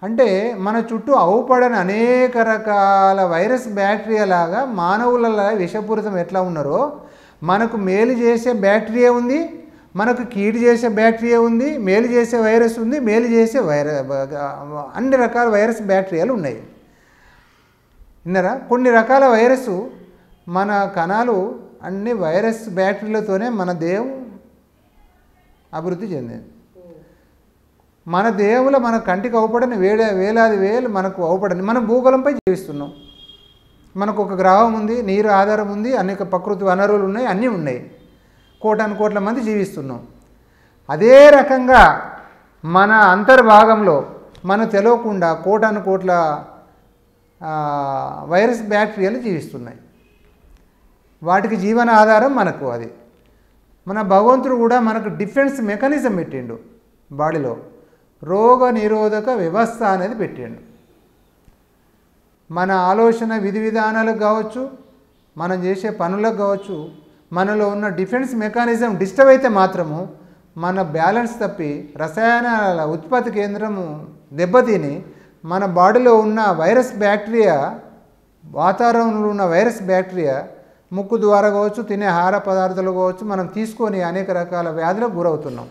అంటే మన చుట్టూ అవుపడని అనేక రకాల వైరస్ బ్యాక్టీరియా లాగా మానవులలో విషపూరితం ఎట్లా ఉన్నారో మనకు మేలు చేసే బ్యాక్టీరియా ఉంది మనకు కీడు చేసే బ్యాక్టీరియా ఉంది మేలు చేసే వైరస్ ఉంది మేలు చేసే వైరస్ అన్ని రకాల వైరస్ బ్యాక్టీరియాలు ఉన్నాయి విన్నారా కొన్ని రకాల వైరస్ మన కణాలు అన్ని వైరస్ బ్యాక్టీరియాలతోనే మన దేహం అభివృద్ధి చెందింది మన దేవుల మన కంటికి అవపడని వేల వేలాది వేలు మనకు అవపడని మనం భూగోళంపై జీవిస్తున్నాం మనకు ఒక గ్రహం ఉంది నీరు ఆధారం ఉంది అనేక ప్రకృతి వనరులు ఉన్నాయి అన్నీ ఉన్నాయి కోటాను కోట్ల మంది జీవిస్తున్నాం అదే రకంగా మన అంతర్భాగంలో మనం తెలియకుండా కోటాను కోట్ల ఆ, వైరస్ బ్యాక్టీరియాలు జీవిస్తున్నాయి వాటికి జీవన ఆధారం మనకు అది మన భగవంతుడు కూడా మనకు డిఫెన్స్ మెకానిజం పెట్టిండు బాడీలో రోగ నిరోధక వ్యవస్థ అనేది పెట్టిండు మన ఆలోచన విధి విధానాలకు కావచ్చు మనం చేసే పనులకు కావచ్చు మనలో ఉన్న డిఫెన్స్ మెకానిజం డిస్టర్బ్ అయితే మాత్రము మన బ్యాలెన్స్ తప్పి రసాయనాల ఉత్పత్తి కేంద్రము దెబ్బతిని మన బాడీలో ఉన్న వైరస్ బ్యాక్టీరియా వాతావరణంలో ఉన్న వైరస్ బ్యాక్టీరియా ముక్కు ద్వారా కావచ్చు తినే ఆహార పదార్థాలు కావచ్చు మనం తీసుకొని అనేక రకాల వ్యాధులకు గురవుతున్నాం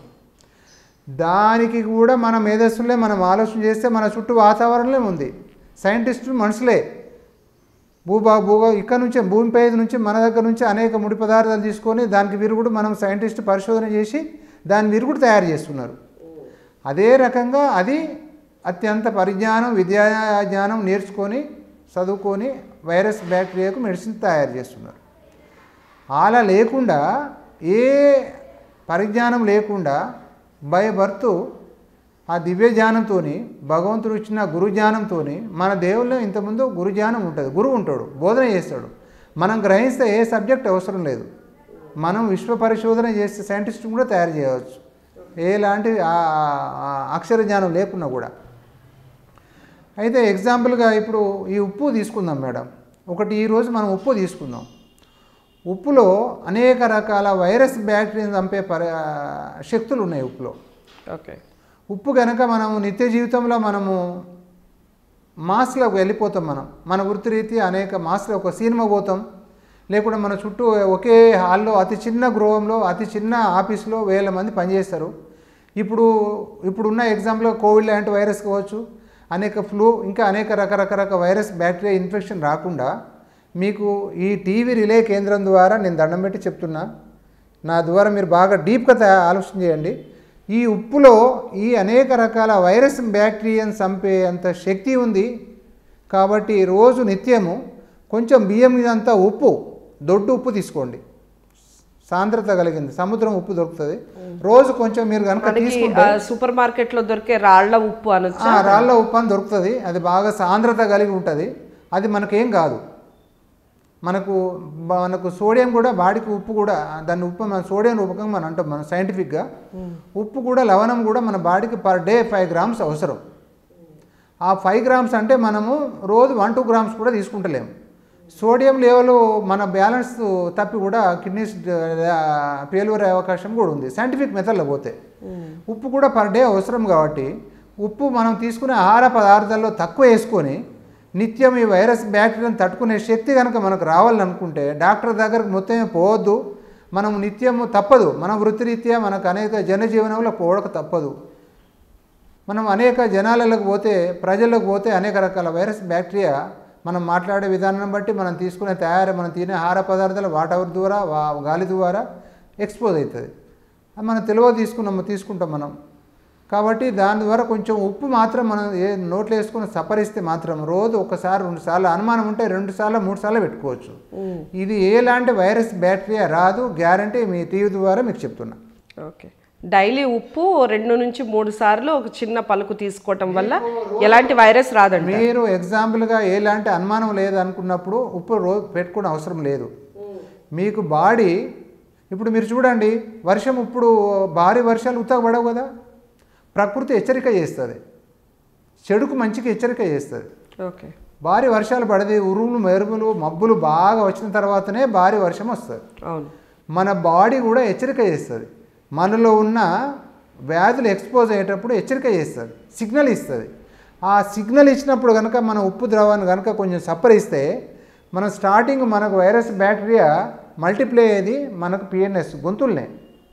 దానికి కూడా మన మేధస్సులే మనం ఆలోచన చేస్తే మన చుట్టూ వాతావరణమే ఉంది సైంటిస్టులు మనుషులే భూభా భూగో ఇక్కడ నుంచే భూమిపై నుంచి మన దగ్గర నుంచి అనేక ముడి పదార్థాలు తీసుకొని దానికి విరుగుడు మనం సైంటిస్ట్ పరిశోధన చేసి దాని విరుగుడు తయారు చేస్తున్నారు అదే రకంగా అది అత్యంత పరిజ్ఞానం విద్యా జ్ఞానం నేర్చుకొని చదువుకొని వైరస్ బ్యాక్టీరియాకు మెడిసిన్ తయారు చేస్తున్నారు అలా లేకుండా ఏ పరిజ్ఞానం లేకుండా బై బర్త్ ఆ దివ్య జ్ఞానంతో భగవంతుడు ఇచ్చిన గురు జ్ఞానంతో మన దేవుల్లో ఇంతకుముందు గురు జ్ఞానం ఉంటుంది గురువు ఉంటాడు బోధన చేస్తాడు మనం గ్రహిస్తే ఏ సబ్జెక్ట్ అవసరం లేదు మనం విశ్వ పరిశోధన చేస్తే సైంటిస్ట్ కూడా తయారు చేయవచ్చు ఎలాంటి ఆ- ఆ- అక్షర జ్ఞానం లేకున్నా కూడా అయితే ఎగ్జాంపుల్గా ఇప్పుడు ఈ ఉప్పు తీసుకుందాం మేడం ఒకటి ఈరోజు మనం ఉప్పు తీసుకుందాం ఉప్పులో అనేక రకాల వైరస్ బ్యాక్టీరియా చంపే పరి శక్తులు ఉన్నాయి ఉప్పులో ఓకే ఉప్పు కనుక మనం నిత్య జీవితంలో మనము మాస్లోకి వెళ్ళిపోతాం మనం మన వృత్తిరీతి అనేక మాస్లో ఒక సినిమా పోతాం లేకుంటే మన చుట్టూ ఒకే హాల్లో అతి చిన్న గృహంలో అతి చిన్న ఆఫీస్లో వేల మంది పనిచేస్తారు ఇప్పుడు ఇప్పుడున్న ఎగ్జాంపుల్ కోవిడ్ లాంటి వైరస్ కావచ్చు అనేక ఫ్లూ ఇంకా అనేక రకరకాల వైరస్ బ్యాక్టీరియా ఇన్ఫెక్షన్ రాకుండా మీకు ఈ టీవీ రిలే కేంద్రం ద్వారా నేను దండం పెట్టి చెప్తున్నా నా ద్వారా మీరు బాగా డీప్గా తయా- ఆలోచన చేయండి ఈ ఉప్పులో ఈ అనేక రకాల వైరస్ బ్యాక్టీరియాను చంపే అంత శక్తి ఉంది కాబట్టి రోజు నిత్యము కొంచెం బియ్యం ఇదంతా ఉప్పు దొడ్డు ఉప్పు తీసుకోండి సాంద్రత కలిగింది సముద్రం ఉప్పు దొరుకుతుంది రోజు కొంచెం మీరు కనుక మనకి తీసుకుంటే ఆ, సూపర్ మార్కెట్ లో దొరికే రాళ్ల ఉప్పు అనొచ్చు ఆ, రాళ్ళ ఉప్పు అని దొరుకుతుంది అది బాగా సాంద్రత కలిగి ఉంటుంది అది మనకేం కాదు మనకు బ- మనకు సోడియం కూడా బాడీకి ఉప్పు కూడా దాన్ని ఉప్పు మన సోడియం రూపకంగా మనం అంటాం మనం సైంటిఫిక్గా ఉప్పు కూడా లవణం కూడా మన బాడీకి పర్ డే ఫైవ్ గ్రామ్స్ అవసరం ఆ ఫైవ్ గ్రామ్స్ అంటే మనము రోజు వన్ టూ గ్రామ్స్ కూడా తీసుకుంటలేము సోడియం లెవెల్ మన బ్యాలెన్స్ తప్పి కూడా కిడ్నీస్ పేలువరే అవకాశం కూడా ఉంది సైంటిఫిక్ మెథడ్లో పోతే ఉప్పు కూడా పర్ డే అవసరం కాబట్టి ఉప్పు మనం తీసుకునే ఆహార పదార్థాల్లో తక్కువ వేసుకొని నిత్యం ఈ వైరస్ బ్యాక్టీరియాను తట్టుకునే శక్తి కనుక మనకు రావాలనుకుంటే డాక్టర్ దగ్గరకు మొత్తమే పోవద్దు మనం నిత్యము తప్పదు మన వృత్తిరీత్యా మనకు అనేక జనజీవనంలో పోవడక తప్పదు మనం అనేక జనాలకు పోతే ప్రజలకు పోతే అనేక రకాల వైరస్ బ్యాక్టీరియా మనం మాట్లాడే విధానం బట్టి మనం తీసుకునే తయారు మనం తినే ఆహార పదార్థాలు వాటర్ ద్వారా వా- గాలి ద్వారా ఎక్స్పోజ్ అవుతుంది అది మనం తెలియదు తీసుకున్నాము తీసుకుంటాం మనం కాబట్టి దాని ద్వారా కొంచెం ఉప్పు మాత్రం మనం ఏ నోట్లో వేసుకుని సపరిస్తే మాత్రం రోజు ఒకసారి రెండు సార్లు అనుమానం ఉంటే రెండు సార్లు మూడు సార్లు పెట్టుకోవచ్చు ఇది ఎలాంటి వైరస్ బ్యాక్టీరియా రాదు గ్యారంటీ మీ టీవీ ద్వారా మీకు చెప్తున్నా ఓకే డైలీ ఉప్పు రెండు నుంచి మూడు సార్లు ఒక చిన్న పలుకు తీసుకోవటం వల్ల ఎలాంటి వైరస్ రాదండి మీరు ఎగ్జాంపుల్గా ఎలాంటి అనుమానం లేదు అనుకున్నప్పుడు ఉప్పు రోజు పెట్టుకునే అవసరం లేదు మీకు బాడీ ఇప్పుడు మీరు చూడండి వర్షం ఇప్పుడు భారీ వర్షాలు ఉత్తగబడవు కదా ప్రకృతి హెచ్చరిక చేస్తుంది చెడుకు మంచికి హెచ్చరిక చేస్తుంది ఓకే భారీ వర్షాలు పడది ఉరుములు మెరుపులు మబ్బులు బాగా వచ్చిన తర్వాతనే భారీ వర్షం వస్తుంది అవును మన బాడీ కూడా హెచ్చరిక చేస్తుంది మనలో ఉన్న వ్యాధులు ఎక్స్పోజ్ అయ్యేటప్పుడు హెచ్చరిక చేస్తుంది సిగ్నల్ ఇస్తుంది ఆ సిగ్నల్ ఇచ్చినప్పుడు కనుక మన ఉప్పు ద్రవాన్ని కనుక కొంచెం సప్పరిస్తే మనం స్టార్టింగ్ మనకు వైరస్ బ్యాక్టీరియా మల్టిప్లై అయ్యేది మనకు పిఎన్ఎస్ గొంతుల్నే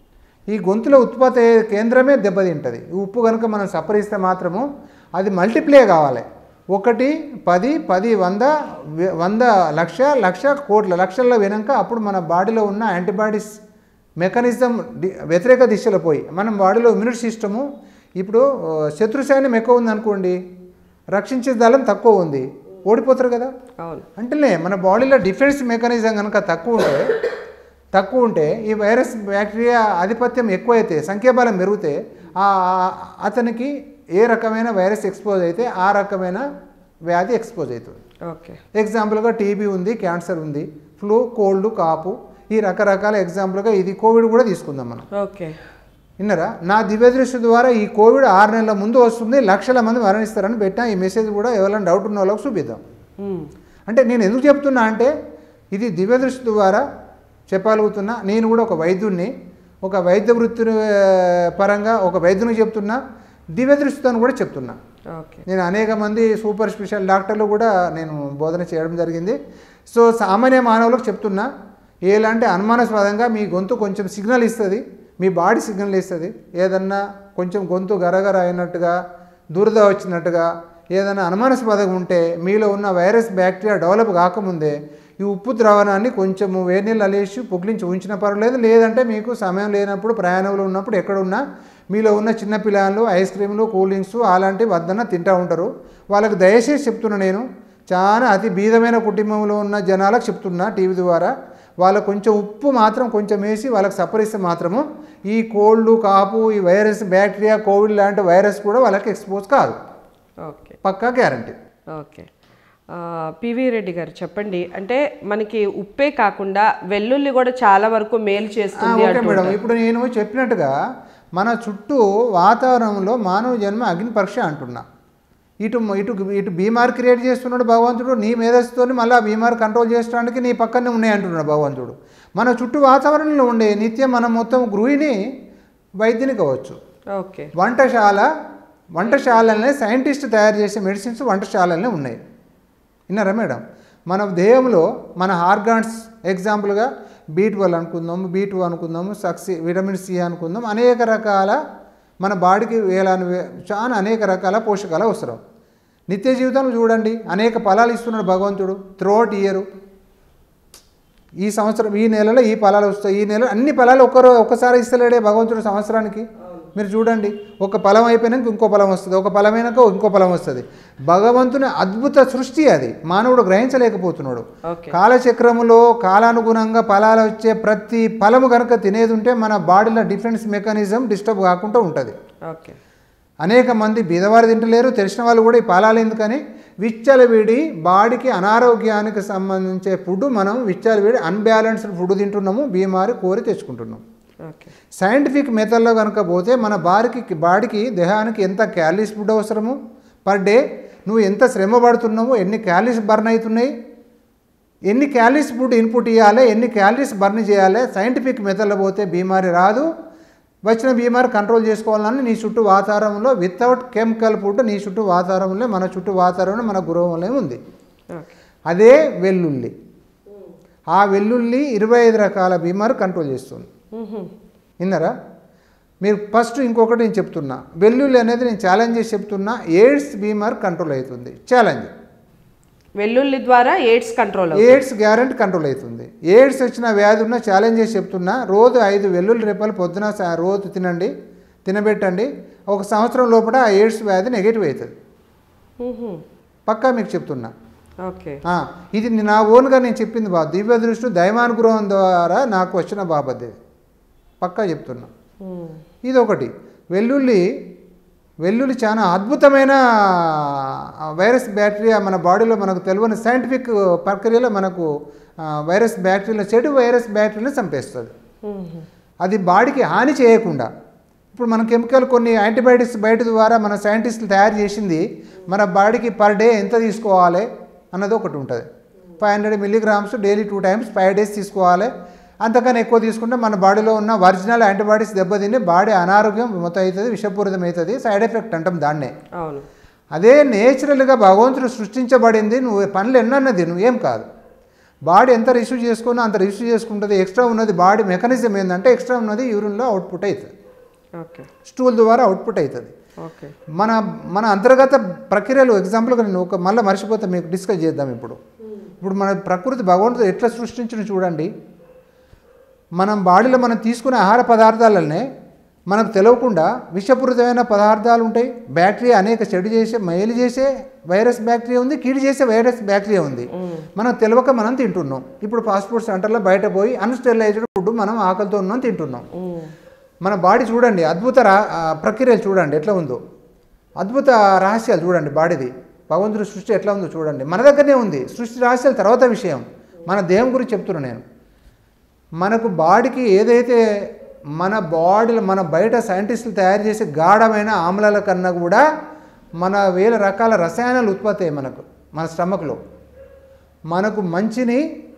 ఈ గొంతుల ఉత్పత్తి అయ్యే కేంద్రమే దెబ్బతింటుంది ఈ ఉప్పు కనుక మనం సప్పరిస్తే మాత్రము అది మల్టిప్లై కావాలి ఒకటి పది పది వంద వె- వంద లక్ష లక్ష కోట్ల లక్షల్లో వినాక అప్పుడు మన బాడీలో ఉన్న యాంటీబాడీస్ మెకానిజం డి- వ్యతిరేక దిశలో పోయి మనం బాడీలో ఇమ్యూనిటీ సిస్టము ఇప్పుడు ఆ, శత్రు సైన్యం ఎక్కువ ఉంది అనుకోండి రక్షించే దళం తక్కువ ఉంది ఓడిపోతారు కదా అవును అంటేనే మన బాడీలో డిఫెన్స్ మెకానిజం కనుక తక్కువ ఉంటే తక్కువ ఉంటే ఈ వైరస్ బ్యాక్టీరియా ఆధిపత్యం ఎక్కువైతే సంఖ్యాబలం పెరిగితే ఆ ఆ- అతనికి ఏ రకమైన వైరస్ ఎక్స్పోజ్ అయితే ఆ రకమైన వ్యాధి ఎక్స్పోజ్ అవుతుంది ఓకే ఎగ్జాంపుల్గా టీబీ ఉంది క్యాన్సర్ ఉంది ఫ్లూ కోల్డ్ కాపు ఈ రకరకాల ఎగ్జాంపుల్గా ఇది కోవిడ్ కూడా తీసుకుందాం మనం ఓకే విన్నారా నా దివ్యదృష్టి ద్వారా ఈ కోవిడ్ ఆరు నెలల ముందు వస్తుంది లక్షల మంది మరణిస్తారని పెట్టినా ఈ మెసేజ్ కూడా ఎవరైనా డౌట్ ఉన్న వాళ్ళకి చూపిద్దాం ఉమ్. అంటే నేను ఎందుకు చెప్తున్నా అంటే ఇది దివ్యదృష్టి ద్వారా చెప్పగలుగుతున్నా నేను కూడా ఒక వైద్యుడిని ఒక వైద్య వృత్తి పరంగా ఒక వైద్యునికి చెప్తున్నా దివ్యదృష్టితో కూడా చెప్తున్నా ఓకే నేను అనేక మంది సూపర్ స్పెషల్ డాక్టర్లు కూడా నేను బోధన చేయడం జరిగింది సో సామాన్య మానవులకు చెప్తున్నా ఎలాంటి అనుమానాస్పదంగా మీ గొంతు కొంచెం సిగ్నల్ ఇస్తుంది మీ బాడీ సిగ్నల్ ఇస్తుంది ఏదన్నా కొంచెం గొంతు గరగర అయినట్టుగా దురద వచ్చినట్టుగా ఏదైనా అనుమానాస్పదంగా ఉంటే మీలో ఉన్న వైరస్ బ్యాక్టీరియా డెవలప్ కాకముందే ఈ ఉప్పు ద్రావణాన్ని కొంచెము వేడి నీళ్ళు అలేసి పుగిలించి ఉంచిన పర్వాలేదు లేదంటే మీకు సమయం లేనప్పుడు ప్రయాణంలో ఉన్నప్పుడు ఎక్కడున్నా మీలో ఉన్న చిన్న పిల్లలు ఐస్ క్రీమ్లు కూల్ డ్రింక్స్ అలాంటివి వద్దన్న తింటూ ఉంటారు వాళ్ళకి దయచేసి చెప్తున్నా నేను చాలా అతి బీదమైన కుటుంబంలో ఉన్న జనాలకు చెప్తున్నా టీవీ ద్వారా వాళ్ళకు కొంచెం ఉప్పు మాత్రం కొంచెం వేసి వాళ్ళకి సపరిస్తే మాత్రము ఈ కోల్డ్ కాపు ఈ వైరస్ బ్యాక్టీరియా కోవిడ్ లాంటి వైరస్ కూడా వాళ్ళకి ఎక్స్పోజ్ కాదు ఓకే పక్కా గ్యారంటీ ఓకే ఆ, పివి రెడ్డి గారు చెప్పండి అంటే మనకి ఉప్పే కాకుండా వెల్లుల్లి కూడా చాలా వరకు మేలు చేస్తుంది ఓకే అంటూ మేడం ఇప్పుడు నేను చెప్పినట్టుగా మన చుట్టూ వాతావరణంలో మానవ జన్మ అగ్ని పరీక్ష అంటున్నా ఇటు ఇటు ఇటు బీమార్ క్రియేట్ చేస్తున్నాడు భగవంతుడు నీ మేధస్సుతో మళ్ళీ ఆ బీమార్ కంట్రోల్ చేయడానికి నీ పక్కనే ఉన్నాయి అంటున్నాడు భగవంతుడు మన చుట్టూ వాతావరణంలో ఉండే నిత్యం మనం మొత్తం గృహిణి వైద్యుని కావచ్చు ఓకే వంటశాల వంటశాలనే సైంటిస్ట్ తయారు చేసే మెడిసిన్స్ వంటశాలనే ఉన్నాయి విన్నారా మేడం మన దేహంలో మన ఆర్గాన్స్ ఎగ్జాంపుల్గా బీ ట్వెల్వ్ అనుకుందాము బీ టూ అనుకుందాము సక్సి విటమిన్ సి అనుకుందాం అనేక రకాల మన బాడీకి వేలాని వే- చాలా అనేక రకాల పోషకాలు అవసరం నిత్య జీవితంలో చూడండి అనేక ఫలాలు ఇస్తున్నాడు భగవంతుడు త్రోట్ ఇయరు ఈ సంవత్సరం ఈ నెలలో ఈ ఫలాలు వస్తాయి ఈ నెల అన్ని ఫలాలు ఒక్కరో ఒక్కసారి ఇస్తలేడే భగవంతుడు సంవత్సరానికి మీరు చూడండి ఒక ఫలం అయిపోయినాక ఇంకో ఫలం వస్తుంది ఒక ఫలం అయినాక ఇంకో ఫలం వస్తుంది భగవంతుని అద్భుత సృష్టి అది మానవుడు గ్రహించలేకపోతున్నాడు ఓకే కాలచక్రములో కాలానుగుణంగా ఫలాలు వచ్చే ప్రతి ఫలము కనుక తినేది ఉంటే మన బాడీలో డిఫెన్స్ మెకానిజం డిస్టర్బ్ కాకుండా ఉంటుంది ఓకే అనేక మంది బీదవారు తింటలేరు తెలిసిన వాళ్ళు కూడా ఈ పాలాలు ఎందుకని విచ్చలవిడి బాడీకి అనారోగ్యానికి సంబంధించే ఫుడ్ మనం విచ్చలవిడి అన్బ్యాలెన్స్డ్ ఫుడ్ తింటున్నాము బీమారి కోరి తెచ్చుకుంటున్నాం ఓకే సైంటిఫిక్ మెథడ్లో కనుక పోతే మన బాడీకి బాడీకి దేహానికి ఎంత క్యాలరీస్ ఫుడ్ అవసరము పర్ డే నువ్వు ఎంత శ్రమ పడుతున్నావు ఎన్ని క్యాలరీస్ బర్న్ అవుతున్నాయి ఎన్ని క్యాలరీస్ ఫుడ్ ఇన్పుట్ ఇవ్వాలి ఎన్ని క్యాలరీస్ బర్న్ చేయాలి సైంటిఫిక్ మెథడ్లో పోతే బీమారి రాదు వచ్చిన బీమారి కంట్రోల్ చేసుకోవాలని నీ చుట్టూ వాతావరణంలో వితౌట్ కెమికల్ ఫుడ్ నీ చుట్టూ వాతావరణంలో మన చుట్టూ వాతావరణం మన గృహంలో ఉంది ఓకే అదే వెల్లుల్లి ఆ వెల్లుల్లి ఇరవై ఐదు రకాల బీమారు కంట్రోల్ చేస్తుంది మ్మ్హ్మ్. విన్నారా మీరు ఫస్ట్ ఇంకొకటి నేను చెప్తున్నా వెల్లుల్లి అనేది నేను ఛాలెంజ్ చేసి చెప్తున్నా ఎయిడ్స్ బీమార్ కంట్రోల్ అవుతుంది ఛాలెంజ్ వెల్లుల్లి ద్వారా AIDS control AIDS guarantee control అవుతుంది ఎయిడ్స్ వచ్చిన వ్యాధి ఉన్న ఛాలెంజ్ చేసి చెప్తున్నా రోజు ఐదు వెల్లుల్లి రేపలు పొద్దున సా- రోజు తినండి తినబెట్టండి ఒక సంవత్సరం లోపల ఆ ఎయిడ్స్ వ్యాధి నెగిటివ్ అవుతుంది మ్మ్హ్మ్. పక్కా మీకు చెప్తున్నా ఓకే ఆ, ఇది నా ఓన్గా నేను చెప్పింది బాబు దివ్య దృష్టి దైవానుగ్రహం ద్వారా నాకు వచ్చిన బాబద్ది పక్కా చెప్తున్నా మ్మ్. ఇది ఒకటి వెల్లుల్లి వెల్లుల్లి చాలా అద్భుతమైన వైరస్ బ్యాక్టీరియా మన బాడీలో మనకు తెలియని సైంటిఫిక్ ప్రక్రియలో మనకు ఆ, వైరస్ బ్యాక్టీరియా చెడు వైరస్ బ్యాక్టీరియాని చంపేస్తుంది మ్మ్హ్మ్. అది బాడీకి హాని చేయకుండా ఇప్పుడు మన కెమికల్ కొన్ని యాంటీబయాటిక్స్ బయట ద్వారా మన సైంటిస్టులు తయారు చేసింది మన బాడీకి పర్ డే ఎంత తీసుకోవాలి అన్నది ఒకటి ఉంటుంది five hundred milligrams daily two times five days తీసుకోవాలి అంతకన్నా ఎక్కువ తీసుకుంటే మన బాడీలో ఉన్న ఒరిజినల్ యాంటీబాడీస్ దెబ్బతిని బాడీ అనారోగ్యం మొత్తం అవుతుంది విషపూరితం అవుతుంది సైడ్ ఎఫెక్ట్ అంటాం దాన్నే అవును అదే నేచురల్గా భగవంతుడు సృష్టించబడింది నువ్వు పనులు ఎన్నన్నది నువ్వేం కాదు బాడీ ఎంత రిసీవ్ చేసుకున్నా అంత రిసీవ్ చేసుకుంటుంది ఎక్స్ట్రా ఉన్నది బాడీ మెకానిజం ఏంటంటే ఎక్స్ట్రా ఉన్నది యూరిన్లో అవుట్పుట్ అవుతుంది ఓకే స్టూల్ ద్వారా అవుట్పుట్ అవుతుంది ఓకే మన మన అంతర్గత ప్రక్రియలు ఎగ్జాంపుల్గా నేను ఒక మళ్ళీ మర్చిపోతా మీకు డిస్కస్ చేద్దాం ఇప్పుడు ఇప్పుడు మన ప్రకృతి భగవంతుడు ఎట్లా సృష్టించిన చూడండి మనం బాడీలో మనం తీసుకునే ఆహార పదార్థాలనే మనకు తెలియకుండా విషపూరితమైన పదార్థాలు ఉంటాయి బ్యాక్టీరియా అనేక చెడు చేసే మేలు చేసే వైరస్ బ్యాక్టీరియా ఉంది కీడు చేసే వైరస్ బ్యాక్టీరియా ఉంది మనం తెలియక మనం తింటున్నాం ఇప్పుడు ఫాస్ట్ ఫుడ్ సెంటర్లో బయట పోయి అన్స్టెరిలైజ్డ్ ఫుడ్ మనం ఆకలితో ఉన్నాం తింటున్నాం మన బాడీ చూడండి అద్భుత రా ఆ, ప్రక్రియలు చూడండి ఎట్లా ఉందో అద్భుత రహస్యాలు చూడండి బాడీది భగవంతుడి సృష్టి ఎట్లా ఉందో చూడండి మన దగ్గరనే ఉంది సృష్టి రహస్యాలు తర్వాత విషయం మన దేహం గురించి చెప్తున్నాను నేను మనకు బాడీకి ఏదైతే మన బాడీలో మన బయట సైంటిస్టులు తయారు చేసే గాఢమైన ఆమ్లాల కన్నా కూడా మన వేల రకాల రసాయనాలు ఉత్పత్తి అయ్యాయి మనకు మన స్టమక్లో మనకు మంచిని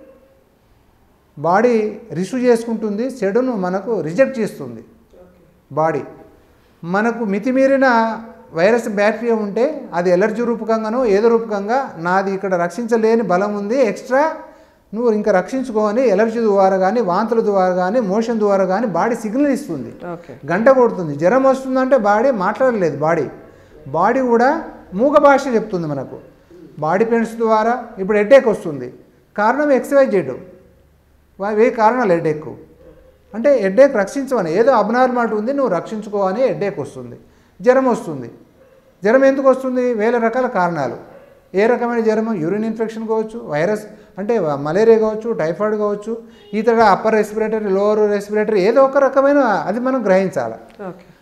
బాడీ రిసీవ్ చేసుకుంటుంది చెడును మనకు రిజెక్ట్ చేస్తుంది బాడీ మనకు మితిమీరిన వైరస్ బ్యాక్టీరియా ఉంటే అది ఎలర్జీ రూపకంగానో ఏదో రూపకంగా నాది ఇక్కడ రక్షించలేని బలం ఉంది ఎక్స్ట్రా నువ్వు ఇంకా రక్షించుకో అని ఎలర్జీ ద్వారా కానీ వాంతుల ద్వారా కానీ మోషన్ ద్వారా కానీ బాడీ సిగ్నల్ ఇస్తుంది ఓకే గంట కొడుతుంది జ్వరం వస్తుందంటే బాడీ మాట్లాడలేదు బాడీ బాడీ కూడా మూగ భాష చెప్తుంది మనకు బాడీ పెయిన్స్ ద్వారా ఇప్పుడు హెడేక్ వస్తుంది కారణం ఎక్సర్సైజ్ చేయడం వా- ఏ కారణాలు హెడేక్ అంటే హెడేక్ రక్షించమని ఏదో అబ్నార్మాలిటీ ఉంది నువ్వు రక్షించుకో అని హెడేక్ వస్తుంది జ్వరం వస్తుంది జ్వరం ఎందుకు వస్తుంది వేల రకాల కారణాలు ఏ రకమైన జ్వరం యూరిన్ ఇన్ఫెక్షన్ కావచ్చు వైరస్ అంటే మలేరియా కావచ్చు టైఫాయిడ్ కావచ్చు ఇతర అప్పర్ రెస్పిరేటరీ లోవర్ రెస్పిరేటరీ ఏదో ఒక రకమైన అది మనం గ్రహించాలి ఓకే